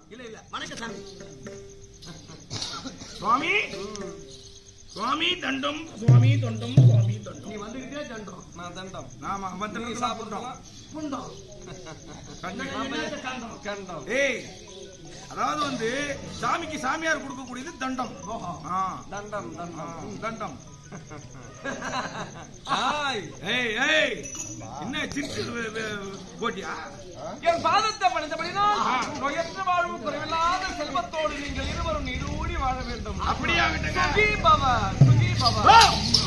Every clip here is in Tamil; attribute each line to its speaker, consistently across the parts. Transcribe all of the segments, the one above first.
Speaker 1: இல்ல இல்ல வணக்கம் சாமி
Speaker 2: சுவாமி சுவாமி தண்டம் சுவாமி தொண்டம் சுவாமி தொண்டம்
Speaker 1: நீ வந்துகிட்டே தண்டோம்
Speaker 3: நான் தண்டம்
Speaker 2: நாம வந்து
Speaker 3: நீ
Speaker 2: சாப்பிட்டோம்
Speaker 3: சாப்பிட்டோம்
Speaker 1: புண்டம் என்னத்த கண்டம்
Speaker 3: கண்டம்
Speaker 2: ஏய் அதாவது வந்து சாமிக்கு சாமியார் கொடுக்கக்கூடியது தண்டம் ஆ,
Speaker 3: தண்டம்
Speaker 2: ஆ,
Speaker 3: தண்டம்
Speaker 2: தண்டம்
Speaker 3: ஹாய்
Speaker 2: ஏய் ஏய் என்ன சிரிச்சு வே- வே- போட்டியா
Speaker 3: என் பாதத்தை பணிந்தபடினால் நோயற்ற வாழ்வு குறைவில்லாத செல்வத்தோடு நீங்கள் இருவரும் நீடூடி வாழ வேண்டும்
Speaker 2: அப்படியே ஆகட்டுங்க
Speaker 3: சுகி பவ சுகி பவ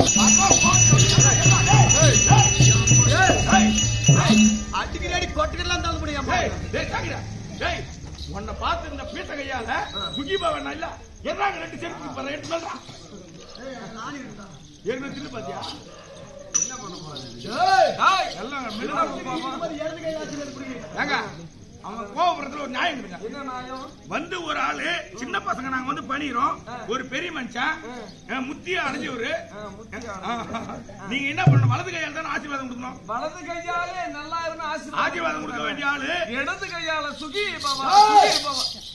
Speaker 1: அடிக்கிறாடி கொட்டுக்கலாம் தள்ள முடியாம
Speaker 2: ஏய், டேய், தாங்கிடா. டேய், உன்னை பார்த்து இந்த பீச கையால சுகி பவன் இல்ல எறாங்க ரெண்டு செருப்பு போற எடுத்து சொல்றா ஏற்கனவே தின்னு பாத்தியா
Speaker 3: ஹாய்
Speaker 2: எல்லாம் மிருகா பாவம். ஏங்க அவங்க கோபுரத்துல ஒரு நியாயம் இருக்குங்க
Speaker 3: என்ன நாயம்
Speaker 2: வந்து ஒரு ஆளு சின்ன பசங்க நாங்க வந்து பண்ணிடுறோம் ஒரு பெரிய மனுஷன் அஹ், முத்திய அடைஞ்சவரு
Speaker 3: ஆ, முத்தியா.
Speaker 2: நீங்க என்ன பண்ணணும் வலது கையால தானே ஆசீர்வாதம் கொடுக்கணும்
Speaker 3: வலது கையாலே நல்லா இருந்து ஆசீர்வாதம்
Speaker 2: ஆசீர்வாதம் கொடுக்க வேண்டிய ஆளு
Speaker 3: இடது கையால சுகி பவ
Speaker 2: ஏய்.
Speaker 3: சுகி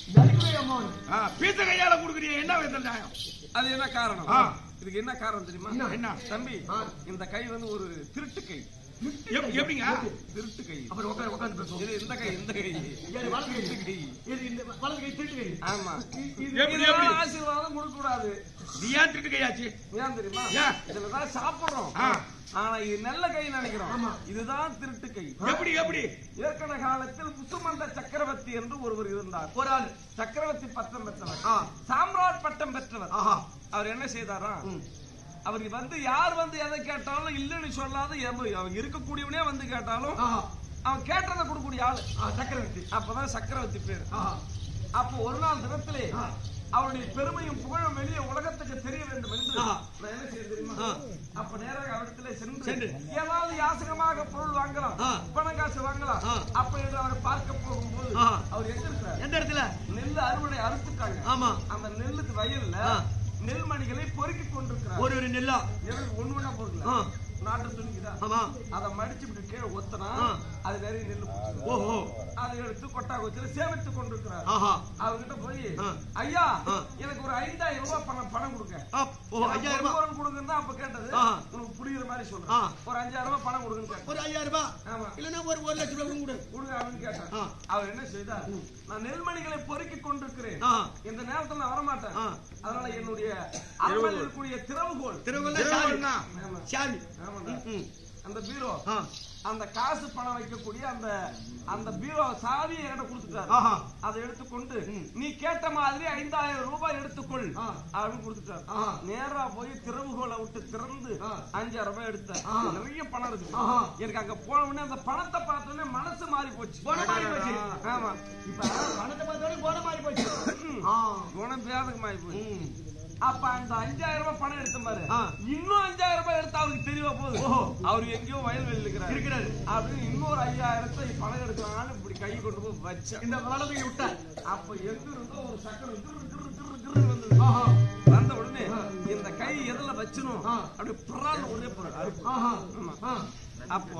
Speaker 3: பவ
Speaker 2: ஆ, பீச கையால கொடுக்குறீங்க என்ன விதத்தில் நியாயம்
Speaker 3: அது என்ன காரணம்
Speaker 2: ஆ.
Speaker 3: இதுக்கு என்ன காரணம் தெரியுமா
Speaker 2: என்ன?
Speaker 3: தம்பி இந்த கை வந்து ஒரு திருட்டு கை
Speaker 2: எப்- எப்படிங்க
Speaker 3: திருட்டு கை
Speaker 1: அப்புறம் உட்காந்து உட்காந்து பேசுவோம்
Speaker 3: இது இந்த கை இந்த கை
Speaker 1: ஏறு, வலது கை.
Speaker 3: திருட்டு கை
Speaker 1: இது இந்த வலது கை திருட்டு கை
Speaker 3: ஆமா
Speaker 2: எப்படி,
Speaker 3: இதுக்கு
Speaker 2: எப்படி?
Speaker 3: ஆசீர்வாதம் கொடுக்க கூடாது
Speaker 2: நீ ஏன் திருட்டு கையாச்சு
Speaker 3: ஏன் தெரியுமா
Speaker 2: ஏன்?
Speaker 3: இதுலதான் சாப்பிடுறோம்
Speaker 2: ஆ.
Speaker 3: ஆனா இது நல்ல கை நினைக்கிறோம் இதுதான் திருட்டு கை
Speaker 2: எப்படி எப்படி
Speaker 3: ஏற்கனவே காலத்தில் புசுமந்த சக்கரவர்த்தி என்று ஒருவர் இருந்தார்
Speaker 1: ஒரு ஆள்
Speaker 3: சக்கரவர்த்தி பட்டம் பெற்றவர்
Speaker 1: ஆ.
Speaker 3: சாம்ராட் பட்டம் பெற்றவர்
Speaker 1: ஆஹா
Speaker 3: அவர் என்ன செய்தாரா அவருக்கு வந்து யார் வந்து எதை கேட்டாலும் இல்லைன்னு சொல்லாத எவ- அவன் இருக்கக்கூடியவனே வந்து கேட்டாலும்
Speaker 1: ஆஹா
Speaker 3: அவன் கேட்டதை கொடுக்கக்கூடிய ஆளு
Speaker 1: ஆ, சக்கரவர்த்தி
Speaker 3: அப்பதான் சக்கரவர்த்தி பேரு
Speaker 1: ஆஹா
Speaker 3: அப்போ ஒரு நாள் தினத்திலே அவருடைய பெருமையும் புகழும் வெளியே உலகத்துக்கு தெரிய வேண்டும் என்று
Speaker 1: ஆஹா.
Speaker 3: நான் என்ன செய்ய தெரியுமா
Speaker 1: ஆ.
Speaker 3: அப்ப நேராக அவரிடத்திலே சென்று
Speaker 1: சென்று.
Speaker 3: ஏதாவது யாசகமாக பொருள் வாங்கலாம்
Speaker 1: ஆ.
Speaker 3: பணம் காசு வாங்கலாம்
Speaker 1: ஆ.
Speaker 3: அப்ப என்று அவரை பார்க்க போகும்போது
Speaker 1: ஆ.
Speaker 3: அவர் எங்க இருக்கிறார்
Speaker 1: எந்த இடத்துல
Speaker 3: நெல் அறுவடை அறுத்துட்டாங்க
Speaker 1: ஆமா
Speaker 3: அந்த நெல்லுக்கு வயல்ல
Speaker 1: ஆ.
Speaker 3: நெல்மணிகளை பொறுக்கி கொண்டிருக்கிறார்
Speaker 1: ஒரு ஒரு நெல்லா
Speaker 3: நெல் ஒண்ணு ஒண்ணா பொறுக்கல
Speaker 1: ஆ.
Speaker 3: நாட்டு துணிக்குதா
Speaker 1: ஆமா
Speaker 3: அதை மடிச்சு விட்டு கீழே ஒத்தனா
Speaker 1: ஆ.
Speaker 3: அது நிறைய நெல் போட்டுரும்.
Speaker 1: ஓஹோ
Speaker 3: அதை எடுத்து கொட்டா கொச்சில சேமித்துக் கொண்டிருக்கிறார்
Speaker 1: ஆஹா
Speaker 3: அவர்கிட்ட போய்
Speaker 1: ஆ.
Speaker 3: ஐயா
Speaker 1: ஆ.
Speaker 3: எனக்கு ஒரு ஐந்தாயிரம் ரூபாய் பணம் பணம் கொடுங்க
Speaker 1: ஆ, ஓ ஐயாயிரம் ரூபாய்
Speaker 3: பொருள் கொடுங்கன்னு தான் அப்ப கேட்டது
Speaker 1: ஆ.
Speaker 3: உனக்கு புரியுற மாதிரி
Speaker 1: ஆ.
Speaker 3: சொல்றேன் ஒரு அஞ்சாயிரம் ரூபாய் பணம் கொடுங்கன்னு கேட்டேன்
Speaker 1: ஒரு ஐயாயிரம் ரூபாய்
Speaker 3: ஆமா
Speaker 1: இல்லன்னா ஒரு ஒரு லட்சம் ரூபாய் கொடு
Speaker 3: கொடுங்க அப்படின்னு கேட்டேன்
Speaker 1: ஆ.
Speaker 3: அவர் என்ன செய்தார் நான் நெல்மணிகளை பொறுக்கி கொண்டிருக்கிறேன்
Speaker 1: ஆ.
Speaker 3: இந்த நேரத்துல நான் வரமாட்டேன்
Speaker 1: ஆ.
Speaker 3: அதனால என்னுடைய அரண்மனையில் இருக்கக்கூடிய திறவுகோல்
Speaker 1: திருவள்ள
Speaker 2: திருவள்ளனா?
Speaker 3: ஆமா.
Speaker 1: சாமி
Speaker 3: ஆமாடா.
Speaker 1: ம்.
Speaker 3: அந்த பீரோ
Speaker 1: ஆ
Speaker 3: அந்த காசு பணம் வைக்கக்கூடிய அந்த அந்த பீரோ சாவி என்கிட்ட கொடுத்துட்டாரு
Speaker 1: ஆஹா.
Speaker 3: அதை எடுத்துக்கொண்டு நீ கேட்ட மாதிரி ஐந்தாயிரம் ரூபாய் எடுத்துக்கொள்
Speaker 1: ஆ.
Speaker 3: அப்படின்னு கொடுத்துட்டாரு
Speaker 1: ஆஹா.
Speaker 3: நேரா போய் திறவுகோலை விட்டு திறந்து
Speaker 1: ஆ.
Speaker 3: அஞ்சாயிரம் ரூபாய் எடுத்தேன்
Speaker 1: ஆஹா.
Speaker 3: நிறைய பணம் இருக்கு
Speaker 1: ஆஹா.
Speaker 3: எனக்கு அங்க போன உடனே அந்த பணத்தை பார்த்த உடனே மனசு மாறி போச்சு
Speaker 1: போன மாறி போச்சு.
Speaker 3: ஆமா
Speaker 1: இப்ப பணத்தை பார்த்தோட போன மாதிரி போச்சு ஆ
Speaker 3: குணம் பேதகமாயி போச்சு
Speaker 1: ம்.
Speaker 3: அப்ப அந்த அஞ்சாயிரம் ரூபாய் பணம் எடுத்த பாரு
Speaker 1: ஆ.
Speaker 3: இன்னும் அஞ்சாயிரம் ரூபாய் எடுத்தா அவருக்கு தெரியவா போகுது
Speaker 1: ஓஹோ.
Speaker 3: அவர் எங்கேயோ வயல்வெளியில் இருக்கிறார்
Speaker 1: இருக்கிறாரு.
Speaker 3: அப்படின்னு இன்னொரு ஐயாயிரத்தை பணம் எடுக்கலாம்னு இப்படி கை கொண்டு போய் வச்சேன்
Speaker 1: இந்த வலது கை விட்டார்
Speaker 3: அப்ப எங்க இருந்தோ ஒரு சக்கரம் கிரு கிரு கிரு கிரு வந்தது
Speaker 1: ஆஹா
Speaker 3: வந்த உடனே இந்த கை எதுல வச்சனும்
Speaker 1: ஆ.
Speaker 3: அப்படி புறான்னு ஒரே பொருள் அறுப்பு.
Speaker 1: ஆஹா
Speaker 3: ஆமா.
Speaker 1: ஆ
Speaker 3: அப்போ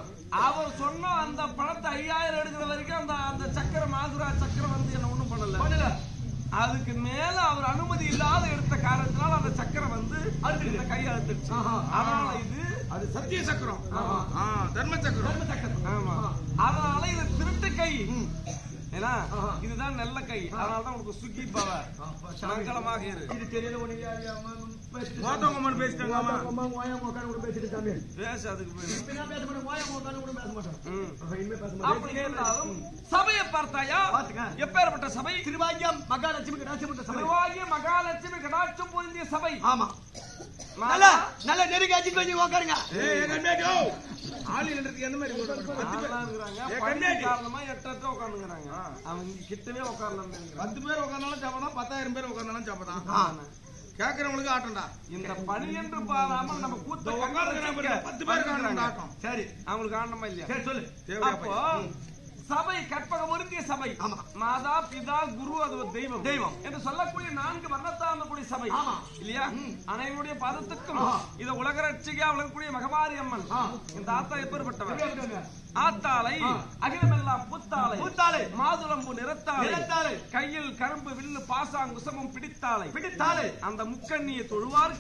Speaker 3: அவர் சொன்ன அந்த பணத்தை ஐயாயிரம் எடுக்கிற வரைக்கும் அந்த அந்த சக்கரம் ஆகுரா சக்கரம் வந்து என்ன ஒண்ணும் பண்ணல
Speaker 1: பண்ணல
Speaker 3: அதுக்கு மேல அவர் அனுமதி இல்லாத எடுத்த காரணத்தினால அந்த சக்கரம் வந்து இந்த கை அழுத்துச்சு
Speaker 1: ஆஹா.
Speaker 3: அதனால இது
Speaker 2: அது சத்திய சக்கரம்
Speaker 1: ஆமா.
Speaker 2: ஆ, தர்ம சக்கரம்
Speaker 1: தர்ம சக்கரம்
Speaker 3: ஆமா அதனால இது திருட்டு கை
Speaker 1: ம்.
Speaker 3: ஏன்னா
Speaker 1: ஆஹா.
Speaker 3: இதுதான் நல்ல கை அதனால தான் உனக்கு சுகி பவ
Speaker 1: அப்ப சாமி.
Speaker 3: மங்களமாக இரு
Speaker 1: இது தெரியல ஒண்ணு யா- யா- ம- ம- பேசிட்டு
Speaker 2: மோத்தவங்க மட்டும் பேசிட்டாங்க ஆமா.
Speaker 1: அம்மா, ஓயா, உக்காந்து கூட பேசிட்டு சாமி.
Speaker 3: பேச அதுக்கு போய்
Speaker 1: இப்ப நான் பேச மாட்டேன், ஓயா, உக்காந்து கூட பேச மாட்டேன்.
Speaker 3: ம்.
Speaker 1: அப்ப இனிமே பேச
Speaker 3: அப்படி
Speaker 1: மாட்டேன்.
Speaker 3: இருந்தாலும் சபையை பார்த்தாயா
Speaker 1: பாத்துக்க.
Speaker 3: எப்பேற்பட்ட சபை
Speaker 1: திருவாக்கியம் மகாலட்சுமி கடாட்சியப்பட்ட சபை.
Speaker 3: திருவாகிய மகாலட்சுமி கடாட்சம் பொருந்திய சபை
Speaker 1: ஆமா நல்ல நல்ல நெருங்கி அடிச்சுட்டு வந்து உக்காருங்க
Speaker 2: ஏய், ஏய், கண்மேடி, ஓ. ஆளு இல்லன்றதுக்கு எந்த மாதிரி போடுறது? பத்து பேர்.
Speaker 3: ஆளா இருக்கிறாங்க.
Speaker 2: ஏ,
Speaker 3: பணி
Speaker 2: கண்ணாடி.
Speaker 3: காரணமா எட்டு எட்டு உட்காந்துங்கிறாங்க அவங்க கிட்டவே உட்காரலாம்
Speaker 2: பத்து பேர் உட்கார்ந்தாலும் சாப்பிடலாம் பத்தாயிரம் பேர் உட்கார்ந்தாலும் சாப்பிடலாம்
Speaker 1: ஆ.
Speaker 2: கேட்கறவங்களுக்கு ஆட்டம்டா
Speaker 3: இந்த பணி என்று பாராமல் நம்ம கூத்த
Speaker 2: இதோ உட்கார்ந்துக்கிறான் பாரு, பத்து பேர் காரணம் ஆட்டம்
Speaker 1: சரி
Speaker 3: அவங்களுக்கு ஆண்டமா இல்லையா
Speaker 1: சரி சொல்லு
Speaker 2: தேவையா
Speaker 3: அப்போ சபை கற்பக பொருந்திய சபை
Speaker 1: ஆமா.
Speaker 3: மாதா பிதா குரு அது ஒரு தெய்வம்
Speaker 1: தெய்வம்.
Speaker 3: என்று சொல்லக்கூடிய நான்கு வர்ணத்தாமக்கூடிய சபை
Speaker 1: ஆமா.
Speaker 3: இல்லையா அனைவருடைய பதத்துக்கும்
Speaker 1: ஆ.
Speaker 3: இத உலக ரட்சிகா விளங்கக்கூடிய மகமாரி அம்மன்
Speaker 1: ஆ.
Speaker 3: இந்த ஆத்தா எப்பேற்பட்டவர்
Speaker 1: எப்படி இருக்காங்க?
Speaker 3: ஆத்தாளை
Speaker 1: ஆ.
Speaker 3: அகிலமெல்லாம் புத்தாளை
Speaker 1: பூத்தாளை.
Speaker 3: மாதுளம்பு நிறத்தாளை
Speaker 1: நிறத்தாளை.
Speaker 3: கையில் கரும்பு வில்லு பாசாங்குசமும் பிடித்தாளை
Speaker 1: பிடித்தாளை.
Speaker 3: அந்த முக்கண்ணியை தொழுவார்